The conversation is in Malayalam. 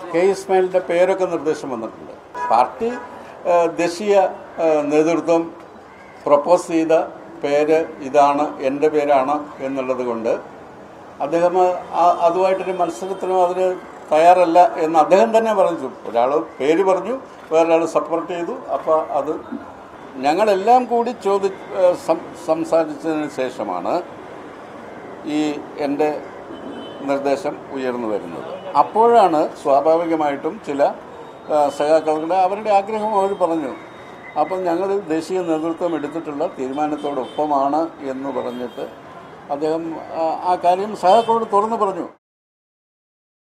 കെ ഇസ്മായിലിൻ്റെ പേരൊക്കെ നിർദ്ദേശം വന്നിട്ടുണ്ട് പാർട്ടി ആ, ദേശീയ ആ, നേതൃത്വം പ്രപ്പോസ് ചെയ്ത പേര് ഇതാണ് എൻ്റെ പേരാണ് എന്നുള്ളത് കൊണ്ട് അദ്ദേഹം ആ- അതുമായിട്ടൊരു മത്സരത്തിനും അതിന് തയ്യാറല്ല എന്ന് അദ്ദേഹം തന്നെ പറഞ്ഞു ഒരാൾ പേര് പറഞ്ഞു വേറൊരാൾ സപ്പോർട്ട് ചെയ്തു അപ്പോൾ അത് ഞങ്ങളെല്ലാം കൂടി ചോദി ഏഹ് സം- സംസാരിച്ചതിന് ശേഷമാണ് ഈ എൻ്റെ നിർദ്ദേശം ഉയർന്നു വരുന്നത് അപ്പോഴാണ് സ്വാഭാവികമായിട്ടും ചില ആ, സഖാക്കളുടെ അവരുടെ ആഗ്രഹം അവർ പറഞ്ഞു അപ്പം ഞങ്ങൾ ദേശീയ നേതൃത്വം എടുത്തിട്ടുള്ള തീരുമാനത്തോടൊപ്പമാണ് എന്ന് പറഞ്ഞിട്ട് അദ്ദേഹം ആ- ആ കാര്യം സഖാക്കളോട് തുറന്നു പറഞ്ഞു